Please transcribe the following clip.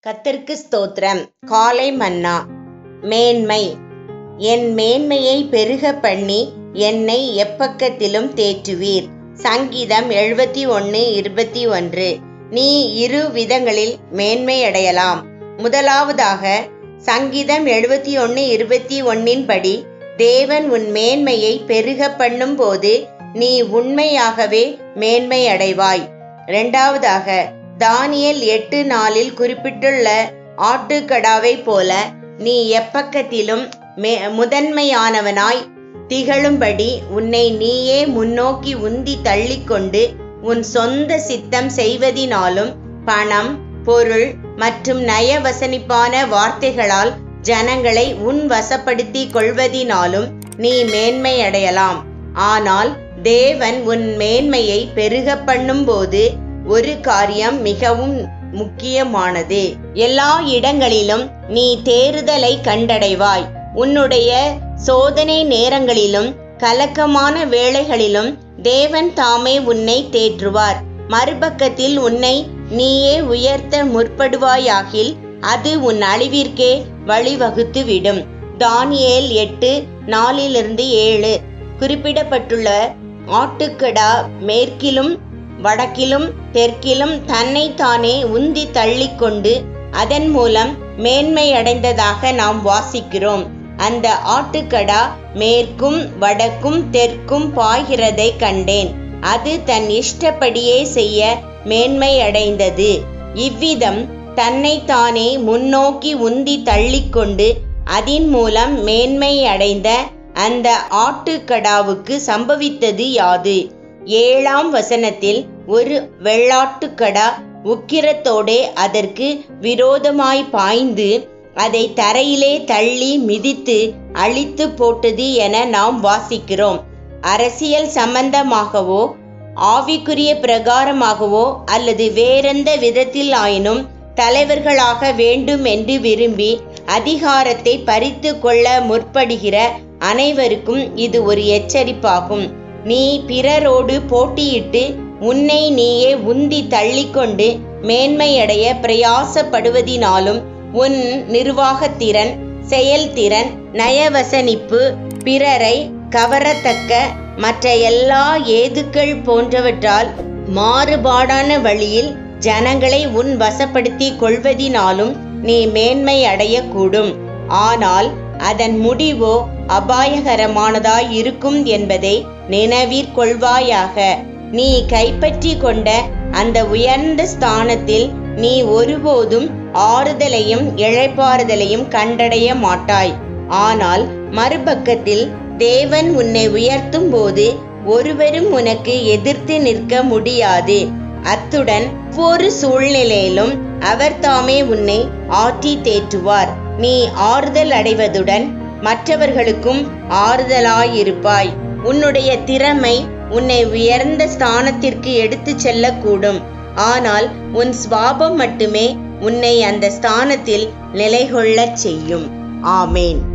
கர்த்தருக்கு ஸ்தோத்திரம் காலை மன்னா மேன்மை என் மேன்மையை பெருக பண்ணி என்னை எப்பக்கத்திலும் தேற்றுவீர் சங்கீதம் எழுபத்தி ஒன்று இருபத்தி ஒன்று நீ இரு விதங்களில் மேன்மை அடையலாம் முதலாவதாக சங்கீதம் எழுபத்தி ஒன்று இருபத்தி ஒன்னின் படி தேவன் உன் மேன்மையை பெருக பண்ணும் போது நீ உண்மையாகவே மேன்மை அடைவாய் இரண்டாவதாக தானியல் எட்டு நாளில் குறிப்பிட்டுள்ள ஆட்டுக்கடாவை போல நீ எப்பக்கத்திலும் மே முதன்மையானவனாய் திகழும்படி உன்னை நீயே முன்னோக்கி உந்தி தள்ளிக்கொண்டு உன் சொந்த சித்தம் செய்வதினாலும் பணம் பொருள் மற்றும் நயவசனிப்பான வார்த்தைகளால் ஜனங்களை உன் வசப்படுத்திக் கொள்வதினாலும் நீ மேன்மை அடையலாம் ஆனால் தேவன் உன் மேன்மையை பெருக பண்ணும்போது ஒரு காரியம் மிகவும் முக்கியமானது எல்லா இடங்களிலும் நீ தேறுதலை கண்டடைவாய் உன்னுடைய சோதனை நேரங்களிலும் கலக்கமான வேளைகளிலும் தேவன் தாமே உன்னை தேற்றுவார் மறுபக்கத்தில் உன்னை நீயே உயர்த்த முற்படுவாயாகில் அது உன் அழிவிற்கே வழிவகுத்து விடும் தானியேல் எட்டு நாலிலிருந்து ஏழு குறிப்பிடப்பட்டுள்ள ஆட்டுக்கடா மேற்கிலும் வடக்கிலும் தெற்கிலும் தன்னைத்தானே உந்தி தள்ளிக்கொண்டு அதன் மூலம் மேன்மை அடைந்ததாக நாம் வாசிக்கிறோம் அந்த ஆட்டுக்கடா மேற்கும் வடக்கும் தெற்கும் பாய்கிறதை கண்டேன் அது தன் இஷ்டப்படியே செய்ய மேன்மை அடைந்தது இவ்விதம் தன்னைத்தானே முன்னோக்கி உந்தி தள்ளிக்கொண்டு அதன் மூலம் மேன்மை அடைந்த அந்த ஆட்டுக்கடாவுக்கு சம்பவித்தது யாது ஏழாம் வசனத்தில் ஒரு வெள்ளாட்டுக்கடா உக்கிரத்தோடே அதற்கு விரோதமாய் பாய்ந்து அதை தரையிலே தள்ளி மிதித்து அழித்து போட்டது என நாம் வாசிக்கிறோம் அரசியல் சம்பந்தமாகவோ ஆவிக்குரிய பிரகாரமாகவோ அல்லது வேறெந்த விதத்தில் ஆயினும் தலைவர்களாக வேண்டும் என்று விரும்பி அதிகாரத்தை பறித்து கொள்ள முற்படுகிற அனைவருக்கும் இது ஒரு எச்சரிப்பாகும் நீ பிறரோடு போட்டியிட்டு உன்னை நீயே உந்தி தள்ளிக்கொண்டு மேன்மையடைய பிரயாசப்படுவதினாலும் உன் நிர்வாகத்திறன் செயல்திறன் நயவசனிப்பு பிறரை கவரத்தக்க மற்ற எல்லா ஏதுக்கள் போன்றவற்றால் மாறுபாடான வழியில் ஜனங்களை உன் வசப்படுத்தி கொள்வதினாலும் நீ மேன்மை அடையக்கூடும் ஆனால் அதன் முடிவோ அபாயகரமானதாய் இருக்கும் என்பதை நினைவிற்கொள்வாயாக நீ கைப்பற்றி கொண்ட அந்த உயர்ந்த ஸ்தானத்தில் நீ ஒருபோதும் ஆறுதலையும் இழைப்பாறுதலையும் கண்டடைய மாட்டாய் ஆனால் மறுபக்கத்தில் தேவன் உன்னை உயர்த்தும் போது ஒருவரும் உனக்கு எதிர்த்து நிற்க முடியாது அத்துடன் ஒவ்வொரு சூழ்நிலையிலும் அவர் தாமே உன்னை ஆற்றி தேற்றுவார் நீ ஆறுதல் அடைவதுடன் மற்றவர்களுக்கும் ஆறுதலாயிருப்பாய் உன்னுடைய திறமை உன்னை உயர்ந்த ஸ்தானத்திற்கு எடுத்து செல்லக்கூடும் ஆனால் உன் சுவாபம் மட்டுமே உன்னை அந்த ஸ்தானத்தில் நிலைகொள்ளச் செய்யும் ஆமேன்